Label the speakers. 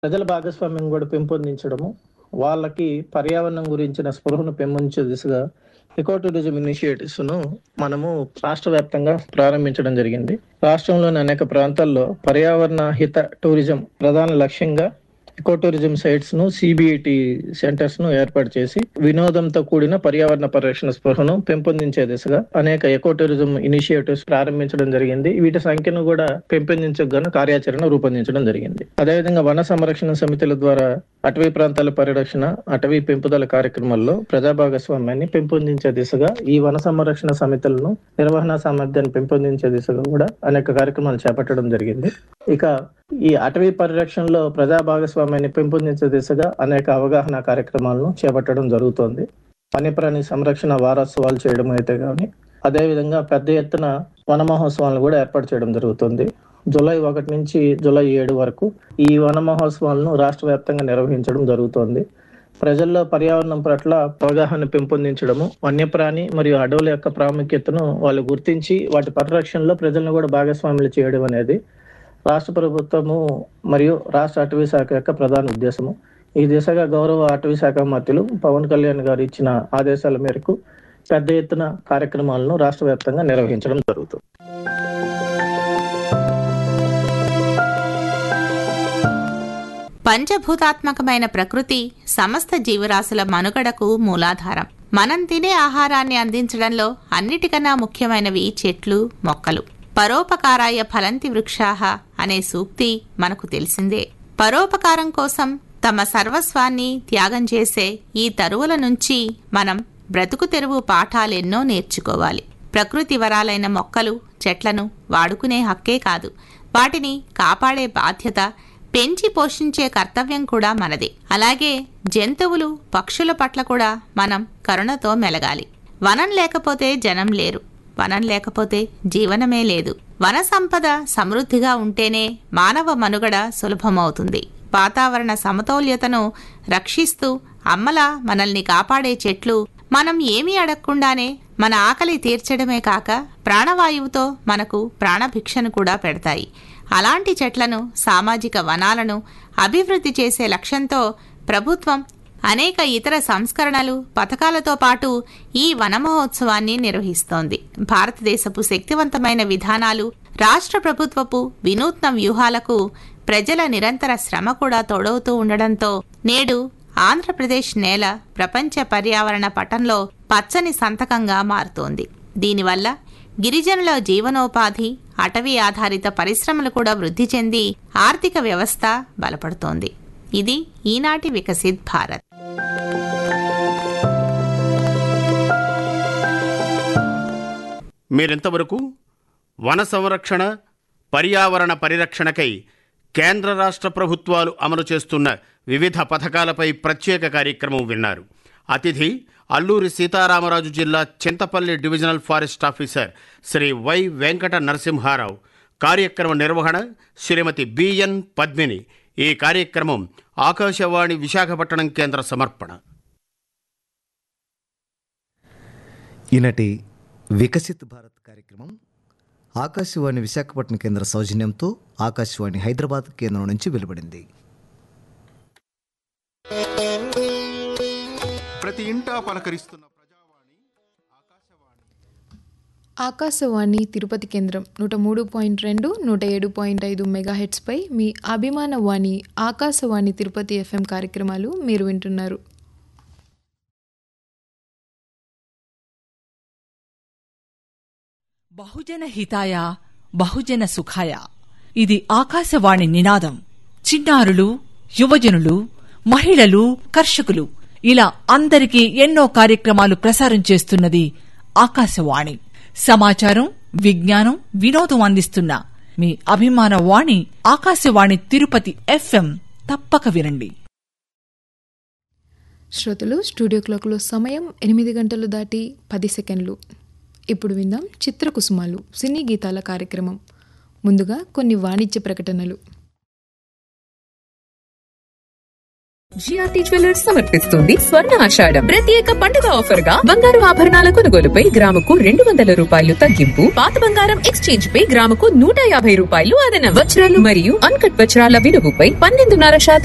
Speaker 1: ప్రజల భాగస్వామ్యం కూడా పెంపొందించడము వాళ్ళకి పర్యావరణం గురించిన స్పృహను పెంపొందించే దిశగా ఎకో టూరిజం ఇనిషియేటివ్స్ ను మనము రాష్ట్ర వ్యాప్తంగా ప్రారంభించడం జరిగింది రాష్ట్రంలోని అనేక ప్రాంతాల్లో పర్యావరణ హిత టూరిజం ప్రధాన లక్ష్యంగా ఎకో టూరిజం సైట్స్ ను సిబిఐటి సెంటర్స్ ను ఏర్పాటు చేసి వినోదంతో కూడిన పర్యావరణ పరిరక్షణ స్పృహను పెంపొందించే దిశగా అనేక ఎకో టూరిజం ఇనిషియేటివ్స్ ప్రారంభించడం జరిగింది వీటి సంఖ్యను కూడా పెంపొందించగాను కార్యాచరణ రూపొందించడం జరిగింది అదేవిధంగా వన సంరక్షణ సమితుల ద్వారా అటవీ ప్రాంతాల పరిరక్షణ అటవీ పెంపుదల కార్యక్రమాల్లో ప్రజా భాగస్వామ్యాన్ని పెంపొందించే దిశగా ఈ వన సంరక్షణ సమితులను నిర్వహణ సామర్థ్యాన్ని పెంపొందించే దిశగా కూడా అనేక కార్యక్రమాలు చేపట్టడం జరిగింది ఇక ఈ అటవీ పరిరక్షణలో ప్రజా భాగస్వామ్యాన్ని పెంపొందించే దిశగా అనేక అవగాహన కార్యక్రమాలను చేపట్టడం జరుగుతోంది వన్యప్రాణి సంరక్షణ వారోత్సవాలు చేయడం అయితే కానీ అదేవిధంగా పెద్ద ఎత్తున వన మహోత్సవాలను కూడా ఏర్పాటు చేయడం జరుగుతుంది జూలై ఒకటి నుంచి జూలై ఏడు వరకు ఈ వన మహోత్సవాలను రాష్ట్ర వ్యాప్తంగా నిర్వహించడం జరుగుతోంది ప్రజల్లో పర్యావరణం పట్ల అవగాహన పెంపొందించడము వన్యప్రాణి మరియు అడవుల యొక్క ప్రాముఖ్యతను వాళ్ళు గుర్తించి వాటి పరిరక్షణలో ప్రజలను కూడా భాగస్వాములు చేయడం అనేది రాష్ట్ర ప్రభుత్వము మరియు రాష్ట్ర అటవీ శాఖ యొక్క ప్రధాన ఉద్దేశము ఈ దిశగా గౌరవ అటవీ శాఖ మంత్రులు పవన్ కళ్యాణ్ గారు ఇచ్చిన ఆదేశాల మేరకు పెద్ద ఎత్తున కార్యక్రమాలను రాష్ట్ర వ్యాప్తంగా నిర్వహించడం జరుగుతుంది
Speaker 2: పంచభూతాత్మకమైన ప్రకృతి సమస్త జీవరాశుల మనుగడకు మూలాధారం మనం తినే ఆహారాన్ని అందించడంలో అన్నిటికన్నా ముఖ్యమైనవి చెట్లు మొక్కలు పరోపకారాయ ఫలంతి వృక్షాహ అనే సూక్తి మనకు తెలిసిందే పరోపకారం కోసం తమ సర్వస్వాన్ని త్యాగం చేసే ఈ తరువుల నుంచి మనం బ్రతుకు తెరువు పాఠాలెన్నో నేర్చుకోవాలి ప్రకృతి వరాలైన మొక్కలు చెట్లను వాడుకునే హక్కే కాదు వాటిని కాపాడే బాధ్యత పెంచి పోషించే కర్తవ్యం కూడా మనదే అలాగే జంతువులు పక్షుల పట్ల కూడా మనం కరుణతో మెలగాలి వనం లేకపోతే జనం లేరు వనం లేకపోతే జీవనమే లేదు వన సంపద సమృద్ధిగా ఉంటేనే మానవ మనుగడ సులభమవుతుంది వాతావరణ సమతౌల్యతను రక్షిస్తూ అమ్మలా మనల్ని కాపాడే చెట్లు మనం ఏమీ అడగకుండానే మన ఆకలి తీర్చడమే కాక ప్రాణవాయువుతో మనకు ప్రాణభిక్షను కూడా పెడతాయి అలాంటి చెట్లను సామాజిక వనాలను అభివృద్ధి చేసే లక్ష్యంతో ప్రభుత్వం అనేక ఇతర సంస్కరణలు పథకాలతో పాటు ఈ వన మహోత్సవాన్ని నిర్వహిస్తోంది భారతదేశపు శక్తివంతమైన విధానాలు రాష్ట్ర ప్రభుత్వపు వినూత్న వ్యూహాలకు ప్రజల నిరంతర శ్రమ కూడా తోడవుతూ ఉండడంతో నేడు ఆంధ్రప్రదేశ్ నేల ప్రపంచ పర్యావరణ పటంలో పచ్చని సంతకంగా మారుతోంది దీనివల్ల గిరిజనుల జీవనోపాధి అటవీ ఆధారిత పరిశ్రమలు కూడా వృద్ధి చెంది ఆర్థిక వ్యవస్థ బలపడుతోంది ఇది ఈనాటి వికసిత్ భారత్
Speaker 3: మీరింతవరకు వన సంరక్షణ పర్యావరణ పరిరక్షణకై కేంద్ర రాష్ట్ర ప్రభుత్వాలు అమలు చేస్తున్న వివిధ పథకాలపై ప్రత్యేక కార్యక్రమం విన్నారు అతిథి అల్లూరి సీతారామరాజు జిల్లా Chintapalli divisional forest officer Shri Y Venkata Narasimharao కార్యక్రమ నిర్వహణ శ్రీమతి బిఎన్ పద్మిని ఈ కార్యక్రమం ఆకాశవాణి విశాఖపట్నం కేంద్ర సమర్పణ
Speaker 4: ఈనాటి వికసిత్ భారత్ కార్యక్రమం ఆకాశవాణి విశాఖపట్నం కేంద్ర సౌజన్యంతో ఆకాశవాణి హైదరాబాద్ కేంద్రం నుంచి వెలువడింది
Speaker 5: ప్రతి ఇంటా పలకరిస్తున్న ప్రజావాణి
Speaker 6: ఆకాశవాణి తిరుపతి కేంద్రం నూట మూడు పాయింట్ రెండు నూట ఏడు పాయింట్ ఐదు మెగాహెట్స్పై మీ అభిమాన వాణి ఆకాశవాణి తిరుపతి ఎఫ్ఎం కార్యక్రమాలు మీరు వింటున్నారు
Speaker 7: బహుజన హితాయ బహుజన సుఖాయ ఇది ఆకాశవాణి నినాదం చిన్నారులు యువజనులు మహిళలు కర్షకులు ఇలా అందరికీ ఎన్నో కార్యక్రమాలు ప్రసారం చేస్తున్నది ఆకాశవాణి సమాచారం విజ్ఞానం వినోదం అందిస్తున్న మీ అభిమాన వాణి ఆకాశవాణి తిరుపతి ఎఫ్ఎం తప్పక వినండి
Speaker 6: శ్రోతలు స్టూడియో క్లాక్లో సమయం ఎనిమిది గంటలు దాటి పది సెకండ్లు ఇప్పుడు విందాం చిత్రకుసుమాలు సినీ గీతాల కార్యక్రమం ముందుగా కొన్ని వాణిజ్య ప్రకటనలు
Speaker 8: జిఆర్టీ జ్యువెలర్స్ సమర్పిస్తుంది స్వర్ణ ఆషాఢం ప్రత్యేక పండుగ ఆఫర్ గా బంగారు ఆభరణాల కొనుగోలుపై గ్రాముకు రెండు వందల రూపాయలు తగ్గింపు పాత బంగారం ఎక్స్చేంజ్ పై గ్రాముకు నూట యాభై రూపాయలు అదనం వజ్రాలు మరియు అన్కట్ వజ్రాల విలువపై పన్నెండున్నర శాతం